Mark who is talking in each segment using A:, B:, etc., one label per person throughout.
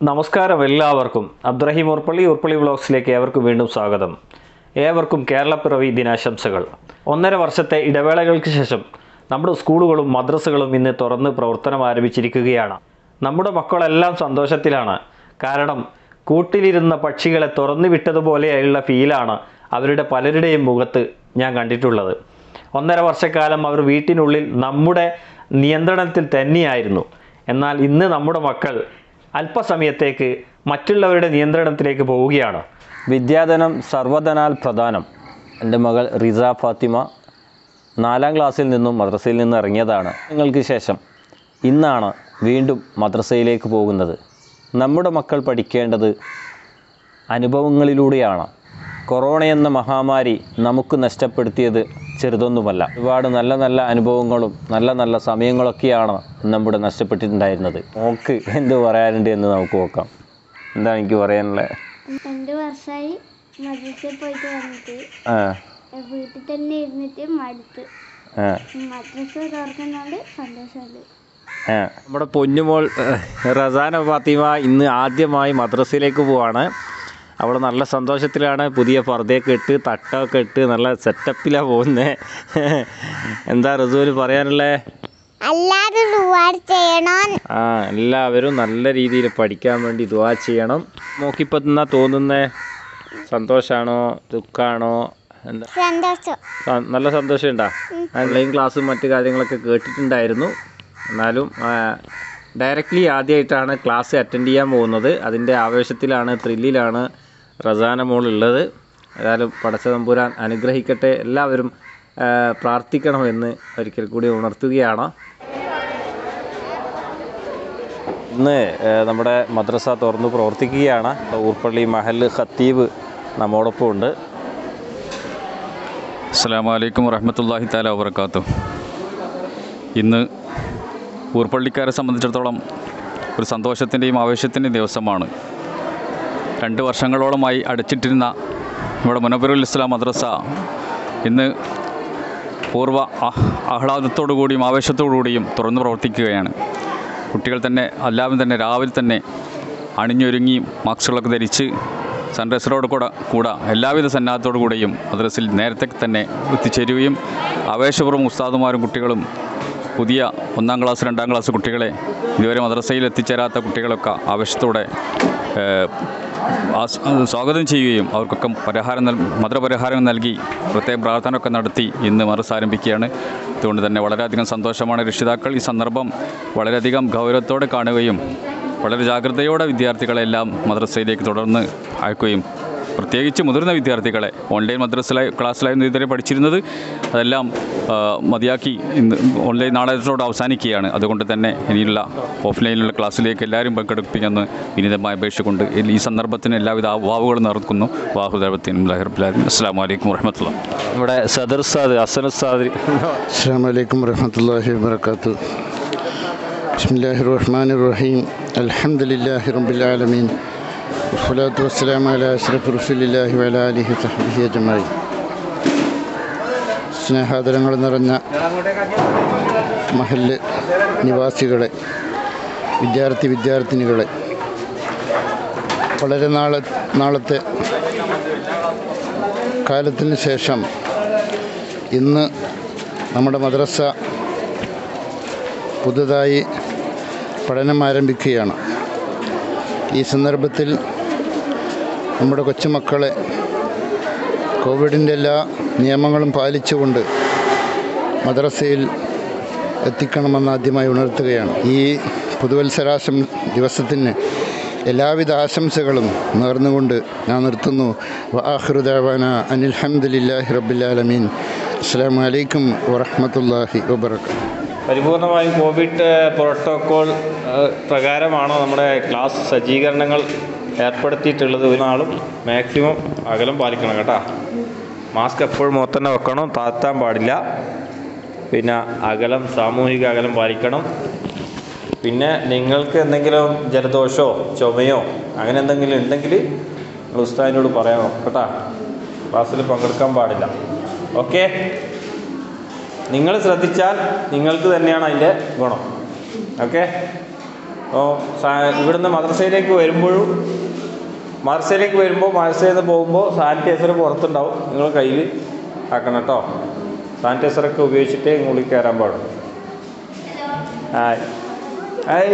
A: നമസ്കാരം എല്ലാവർക്കും അബ്ദുറഹീം ഉർപ്പള്ളി ഉർപ്പള്ളി വ്ളോഗ്സിലേക്ക് ഏവർക്കും വീണ്ടും സ്വാഗതം ഏവർക്കും കേരളപ്പിറവി ദിനാശംസകൾ ഒന്നര വർഷത്തെ ഇടവേളകൾക്ക് ശേഷം നമ്മുടെ സ്കൂളുകളും മദ്രസകളും ഇന്ന് തുറന്ന് പ്രവർത്തനം ആരംഭിച്ചിരിക്കുകയാണ് നമ്മുടെ മക്കളെല്ലാം സന്തോഷത്തിലാണ് കാരണം കൂട്ടിലിരുന്ന പക്ഷികളെ തുറന്നു വിട്ടതുപോലെയുള്ള ഫീലാണ് അവരുടെ പലരുടെയും മുഖത്ത് ഞാൻ കണ്ടിട്ടുള്ളത് ഒന്നര വർഷക്കാലം അവർ വീട്ടിനുള്ളിൽ നമ്മുടെ നിയന്ത്രണത്തിൽ തന്നെയായിരുന്നു എന്നാൽ ഇന്ന് നമ്മുടെ മക്കൾ അല്പസമയത്തേക്ക് മറ്റുള്ളവരുടെ നിയന്ത്രണത്തിലേക്ക് പോവുകയാണ്
B: വിദ്യാധനം സർവധനാൽ പ്രധാനം എൻ്റെ മകൾ റിസ ഫാത്തിമ നാലാം ക്ലാസ്സിൽ നിന്നും മദ്രസയിൽ നിന്നും ഇറങ്ങിയതാണ് നിങ്ങൾക്ക് ശേഷം ഇന്നാണ് വീണ്ടും മദ്രസയിലേക്ക് പോകുന്നത് നമ്മുടെ മക്കൾ പഠിക്കേണ്ടത് അനുഭവങ്ങളിലൂടെയാണ് കൊറോണ എന്ന മഹാമാരി നമുക്ക് നഷ്ടപ്പെടുത്തിയത് ചെറുതൊന്നുമല്ല ഒരുപാട് നല്ല നല്ല അനുഭവങ്ങളും നല്ല നല്ല സമയങ്ങളൊക്കെയാണ് നമ്മുടെ നഷ്ടപ്പെട്ടിട്ടുണ്ടായിരുന്നത് നോക്ക് എന്ത് പറയാനുണ്ട് എന്ന് നമുക്ക് നോക്കാം എന്താണ് എനിക്ക് പറയാനുള്ളത്
C: രണ്ട് വർഷമായി മദ്രസയിൽ പോയിട്ട് വന്നിട്ട്
B: ആ
C: വീട്ടിൽ തന്നെ ഇരുന്നിട്ട് മടുത്ത്
B: ആ
C: മദ്രസ തുറക്കുന്നതുകൊണ്ട് സന്തോഷമുണ്ട്
B: ആ. നമ്മുടെ പൊന്നുമോൾ ഏഹ്, റസാന ഫാത്തിമ ഇന്ന് ആദ്യമായി മദ്രസയിലേക്ക് പോവാണ് അവൾ നല്ല സന്തോഷത്തിലാണ് പുതിയ പർദ്ദയൊക്കെ ഇട്ട് തട്ടമൊക്കെ ഇട്ട് നല്ല സെറ്റപ്പിലാണ് പോകുന്നത് എന്താ റസൂല് പറയാനുള്ളത്
C: അല്ലാതെ ഒരുപാട് ചെയ്യണം
B: ആ എല്ലാവരും നല്ല രീതിയിൽ പഠിക്കാൻ വേണ്ടി ദുവാ ചെയ്യണം നോക്കിപ്പോൾ എന്നാ തോന്നുന്നേ സന്തോഷമാണോ ദുഃഖമാണോ എന്താ
C: സന്തോഷം
B: സ- നല്ല സന്തോഷമുണ്ടാ ഓൺലൈൻ ക്ലാസ്സും മറ്റു കാര്യങ്ങളൊക്കെ കേട്ടിട്ടുണ്ടായിരുന്നു എന്നാലും ഡയറക്റ്റ്ലി ആദ്യമായിട്ടാണ് ക്ലാസ് അറ്റൻഡ് ചെയ്യാൻ പോകുന്നത് അതിൻ്റെ ആവേശത്തിലാണ് ത്രില്ലിലാണ് റസാന മോൾ ഉള്ളത് ഏതായാലും പടച്ച തമ്പുരാൻ അനുഗ്രഹിക്കട്ടെ എല്ലാവരും ആ, പ്രാർത്ഥിക്കണമെന്ന് ഒരിക്കൽ കൂടി ഉണർത്തുകയാണ് ഇന്ന് ഏഹ്, നമ്മുടെ മദ്രസ തുറന്ന് പ്രവർത്തിക്കുകയാണ് ഊർപ്പള്ളി മഹൽ ഖത്തീബ് നമ്മോടൊപ്പം ഉണ്ട്
D: അസ്സാം വലൈക്കും വറഹമത്തല്ലാഹി താല വബർക്കാത്തു ഇന്ന് ഊർപ്പള്ളിക്കാരെ സംബന്ധിച്ചിടത്തോളം ഒരു സന്തോഷത്തിൻ്റെയും ആവേശത്തിൻ്റെയും ദിവസമാണ് രണ്ട് വർഷങ്ങളോളമായി അടച്ചിട്ടിരുന്ന നമ്മുടെ മുനബറുൽ ഇസ്ലാം മദ്രസ ഇന്ന് പൂർവ്വ ആഹ്- ആഹ്ലാദത്തോടു കൂടിയും ആവേശത്തോടു കൂടിയും തുറന്നു പ്രവർത്തിക്കുകയാണ് കുട്ടികൾ തന്നെ എല്ലാവരും തന്നെ രാവിലെ തന്നെ അണിഞ്ഞൊരുങ്ങി മാസ്കുകളൊക്കെ ധരിച്ച് സൺറൈസറോട് കൂടെ കൂടെ എല്ലാവിധ സന്നാഹത്തോടു കൂടെയും മദ്രസിൽ നേരത്തെ തന്നെ എത്തിച്ചേരുകയും ആവേശപൂർവ്വം ഉസ്താദുമാരും കുട്ടികളും പുതിയ ഒന്നാം ക്ലാസ് രണ്ടാം ക്ലാസ് കുട്ടികളെ ഇതുവരെ മദ്രസയിൽ എത്തിച്ചേരാത്ത കുട്ടികളൊക്കെ ആവേശത്തോടെ ഏഹ്, ആസ്- സ്വാഗതം ചെയ്യുകയും അവർക്കൊക്കെ പരിഹാരം നൽ മധുരപരിഹാരം നൽകി പ്രത്യേക പ്രാർത്ഥനയൊക്കെ നടത്തി ഇന്ന് മദ്രസ ആരംഭിക്കുകയാണ് അതുകൊണ്ട് തന്നെ വളരെയധികം സന്തോഷമാണ് രക്ഷിതാക്കൾ ഈ സന്ദർഭം വളരെയധികം ഗൗരവത്തോടെ കാണുകയും വളരെ ജാഗ്രതയോടെ വിദ്യാർത്ഥികളെല്ലാം മദ്രസയിലേക്ക് തുടർന്ന് അയക്കുകയും പ്രത്യേകിച്ച് മുതിർന്ന വിദ്യാർത്ഥികളെ ഓൺലൈൻ മദ്രസയിലായി ക്ലാസ്സിലായിരുന്നു ഇതുവരെ പഠിച്ചിരുന്നത് അതെല്ലാം ആ, മതിയാക്കി ഇന്ന് ഓൺലൈൻ നാളത്തോട് അവസാനിക്കുകയാണ് അതുകൊണ്ട് തന്നെ ഇനിയുള്ള ഓഫ്ലൈനിലുള്ള ക്ലാസ്സിലേക്ക് എല്ലാവരും പങ്കെടുപ്പിക്കുമെന്ന് വിനീതമായി അപേക്ഷിച്ചുകൊണ്ട് ഈ സന്ദർഭത്തിന് എല്ലാവിധ വാവുകളും നേർക്കുന്നു വാഹുദേവത്തിനും ലഹർബുലാലും അസ്സാം വലൈക്കും വർഹമത്തുള്ള
B: നമ്മുടെ സദർ ഉസ്താദ് ഹസൻ ഉസ്താദ്
E: السلام عليكم ورحمة الله وبركاته بسم الله الرحمن الرحيم الحمد لله رب العالمين والصلاة والسلام على أشرف رسول الله وعلى آله وصحبه أجمعين സ്നേഹാദരങ്ങൾ നിറഞ്ഞ മഹല് നിവാസികളെ വിദ്യാർത്ഥി വിദ്യാർത്ഥിനികളെ വളരെ നാളെ നാളത്തെ കാലത്തിന് ശേഷം ഇന്ന് നമ്മുടെ മദ്രസ പുതുതായി പഠനം ആരംഭിക്കുകയാണ് ഈ സന്ദർഭത്തിൽ നമ്മുടെ കൊച്ചുമക്കളെ കോവിഡിൻ്റെ എല്ലാ നിയമങ്ങളും പാലിച്ചുകൊണ്ട് മദ്രസയിൽ എത്തിക്കണമെന്ന് ആദ്യമായി ഉണർത്തുകയാണ് ഈ പുതുവത്സരാശം ദിവസത്തിന് എല്ലാവിധ ആശംസകളും നേർന്നുകൊണ്ട് ഞാൻ നിർത്തുന്നു വാഹൃദാവാന അനിൽ ഹംദുലില്ലാഹി റബ്ബിലാലമീൻ അസ്സാം വലൈക്കും വറഹമത്തല്ലാഹി വബർക്കാത്തു
A: പരിപൂർണമായും കോവിഡ് പ്രോട്ടോക്കോൾ ഏഹ്, പ്രകാരമാണ് നമ്മുടെ ക്ലാസ് സജ്ജീകരണങ്ങൾ ഏർപ്പെടുത്തിയിട്ടുള്ളത് ഒരു നാളും മാക്സിമം അകലം പാലിക്കണം കേട്ടോ മാസ്ക് എപ്പോഴും മുഖത്ത് തന്നെ വെക്കണം താത്താൻ പാടില്ല പിന്നെ അകലം സാമൂഹിക അകലം പാലിക്കണം പിന്നെ നിങ്ങൾക്ക് എന്തെങ്കിലും ജലദോഷമോ ചുമയോ അങ്ങനെ എന്തെങ്കിലും ഉണ്ടെങ്കിൽ നിങ്ങൾ ഉസ്താദിനോട് പറയണം കേട്ടോ ക്ലാസ്സിൽ പങ്കെടുക്കാൻ പാടില്ല ഓക്കെ നിങ്ങൾ ശ്രദ്ധിച്ചാൽ നിങ്ങൾക്ക് തന്നെയാണ് അതിൻ്റെ ഗുണം ഓക്കെ
B: അപ്പോൾ ഇവിടുന്ന് മദ്രസയിലേക്ക് വരുമ്പോഴും മദ്രസയിലേക്ക് വരുമ്പോൾ മദ്രസയിൽ നിന്ന് പോകുമ്പോൾ സാനിറ്റൈസർ പുറത്തുണ്ടാവും നിങ്ങൾ കയ്യിൽ ആക്കണം കേട്ടോ സാനിറ്റൈസറൊക്കെ ഉപയോഗിച്ചിട്ടേ ഉള്ളിൽ കയറാൻ പാടുള്ളൂ ഹായ് ഹായ്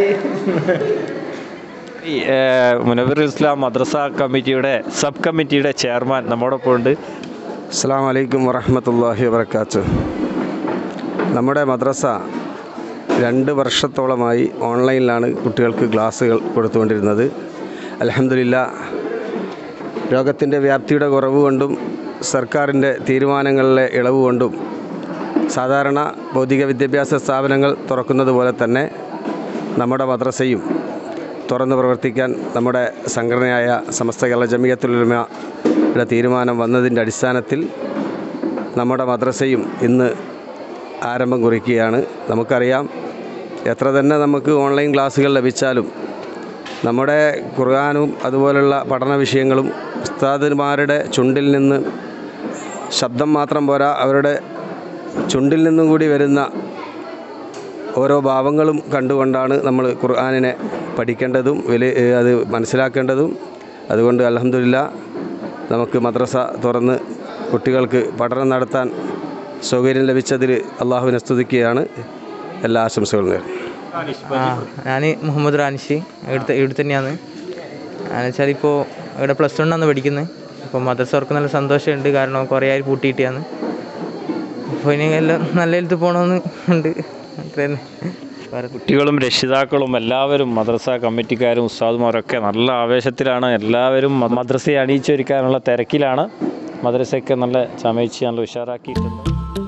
B: ഈ, ഏർ, മുനവർ ഇസ്ലാം മദ്രസ കമ്മിറ്റിയുടെ സബ് കമ്മിറ്റിയുടെ ചെയർമാൻ നമ്മോടൊപ്പം ഉണ്ട്
F: അസ്സാം വലൈക്കും വറഹമത്തല്ലാഹി വബർക്കാത്തു നമ്മുടെ മദ്രസ രണ്ട് വർഷത്തോളമായി ഓൺലൈനിലാണ് കുട്ടികൾക്ക് ക്ലാസ്സുകൾ കൊടുത്തുകൊണ്ടിരുന്നത് അലഹമില്ല രോഗത്തിൻ്റെ വ്യാപ്തിയുടെ കുറവ് കൊണ്ടും സർക്കാരിൻ്റെ തീരുമാനങ്ങളിലെ ഇളവ് കൊണ്ടും സാധാരണ ഭൗതിക വിദ്യാഭ്യാസ സ്ഥാപനങ്ങൾ തുറക്കുന്നത് പോലെ തന്നെ നമ്മുടെ മദ്രസയും തുറന്ന് പ്രവർത്തിക്കാൻ നമ്മുടെ സംഘടനയായ സമസ്ത കേരള ജമിയത്തുലമയുടെ തീരുമാനം വന്നതിൻ്റെ അടിസ്ഥാനത്തിൽ നമ്മുടെ മദ്രസയും ഇന്ന് ആരംഭം കുറിക്കുകയാണ് നമുക്കറിയാം എത്ര തന്നെ നമുക്ക് ഓൺലൈൻ ക്ലാസ്സുകൾ ലഭിച്ചാലും നമ്മുടെ ഖുർആാനും അതുപോലുള്ള പഠന വിഷയങ്ങളും ഉസ്താദന്മാരുടെ ചുണ്ടിൽ നിന്ന് ശബ്ദം മാത്രം പോരാ അവരുടെ ചുണ്ടിൽ നിന്നും കൂടി വരുന്ന ഓരോ ഭാവങ്ങളും കണ്ടുകൊണ്ടാണ് നമ്മൾ ഖുർആാനിനെ പഠിക്കേണ്ടതും വില അത് മനസ്സിലാക്കേണ്ടതും അതുകൊണ്ട് അലഹമില്ല നമുക്ക് മദ്രസ തുറന്ന് കുട്ടികൾക്ക് പഠനം നടത്താൻ സൗകര്യം ലഭിച്ചതിൽ അള്ളാഹുവിനെ സ്തുതിക്കുകയാണ് എല്ലാ ആശംസകളും നേരും
G: ആ ഞാൻ മുഹമ്മദ് റാനിഷ് ഇവിടുത്തെ ഇവിടെ തന്നെയാണ് എന്ന് വെച്ചാൽ ഇപ്പോൾ ഇവിടെ പ്ലസ് വണ്ണാണ് പഠിക്കുന്നത് അപ്പോൾ മദ്രസ അവർക്ക് നല്ല സന്തോഷമുണ്ട് കാരണം കുറേ ആയി പൂട്ടിയിട്ടാണ് അപ്പോൾ ഇനി എല്ലാം നല്ല സ്ഥലത്ത് പോകണമെന്ന് ഉണ്ട് അത്ര തന്നെ വേറെ
B: കുട്ടികളും രക്ഷിതാക്കളും എല്ലാവരും മദ്രസ കമ്മിറ്റിക്കാരും ഉസ്താദുമാരൊക്കെ നല്ല ആവേശത്തിലാണ് എല്ലാവരും മ- മദ്രസയെ അണിയിച്ചൊരുക്കാനുള്ള തിരക്കിലാണ് മദ്രസയൊക്കെ നല്ല ചമയിച്ച് നല്ല ഉഷാറാക്കിയിട്ടുണ്ട്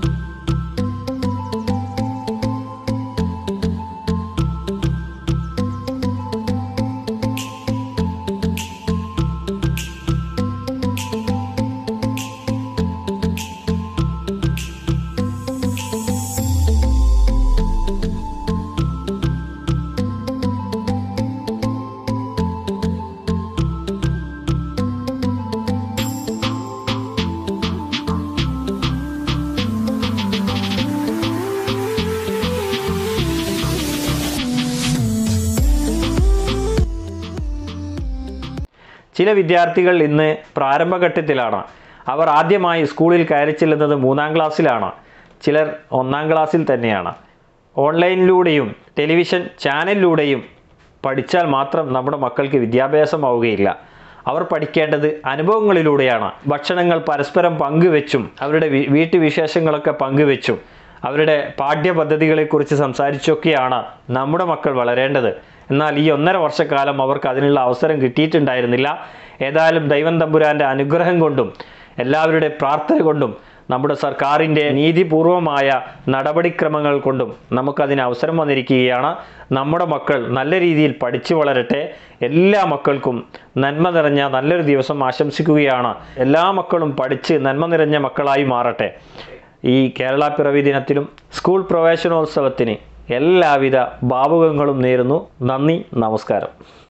A: ചില വിദ്യാർത്ഥികൾ ഇന്ന് പ്രാരംഭഘട്ടത്തിലാണ് അവർ ആദ്യമായി സ്കൂളിൽ കയറി ചെല്ലുന്നത് മൂന്നാം ക്ലാസ്സിലാണ് ചിലർ ഒന്നാം ക്ലാസ്സിൽ തന്നെയാണ് ഓൺലൈനിലൂടെയും ടെലിവിഷൻ ചാനലിലൂടെയും പഠിച്ചാൽ മാത്രം നമ്മുടെ മക്കൾക്ക് വിദ്യാഭ്യാസമാവുകയില്ല അവർ പഠിക്കേണ്ടത് അനുഭവങ്ങളിലൂടെയാണ് ഭക്ഷണങ്ങൾ പരസ്പരം പങ്കുവെച്ചും അവരുടെ വി- വീട്ടുവിശേഷങ്ങളൊക്കെ പങ്കുവെച്ചും അവരുടെ പാഠ്യപദ്ധതികളെക്കുറിച്ച് സംസാരിച്ചൊക്കെയാണ് നമ്മുടെ മക്കൾ വളരേണ്ടത് എന്നാൽ ഈ ഒന്നര വർഷക്കാലം അവർക്ക് അതിനുള്ള അവസരം കിട്ടിയിട്ടുണ്ടായിരുന്നില്ല ഏതായാലും ദൈവം തമ്പുരാൻ്റെ അനുഗ്രഹം കൊണ്ടും എല്ലാവരുടെ പ്രാർത്ഥന കൊണ്ടും നമ്മുടെ സർക്കാരിൻ്റെ നീതിപൂർവമായ നടപടിക്രമങ്ങൾ കൊണ്ടും നമുക്കതിന് അവസരം വന്നിരിക്കുകയാണ് നമ്മുടെ മക്കൾ നല്ല രീതിയിൽ പഠിച്ചു വളരട്ടെ എല്ലാ മക്കൾക്കും നന്മ നിറഞ്ഞ നല്ലൊരു ദിവസം ആശംസിക്കുകയാണ് എല്ലാ മക്കളും പഠിച്ച് നന്മ നിറഞ്ഞ മക്കളായി മാറട്ടെ ഈ കേരള പിറവി ദിനത്തിലും സ്കൂൾ പ്രവേശനോത്സവത്തിന് എല്ലാവിധ ഭാവുകങ്ങളും നേരുന്നു നന്ദി നമസ്കാരം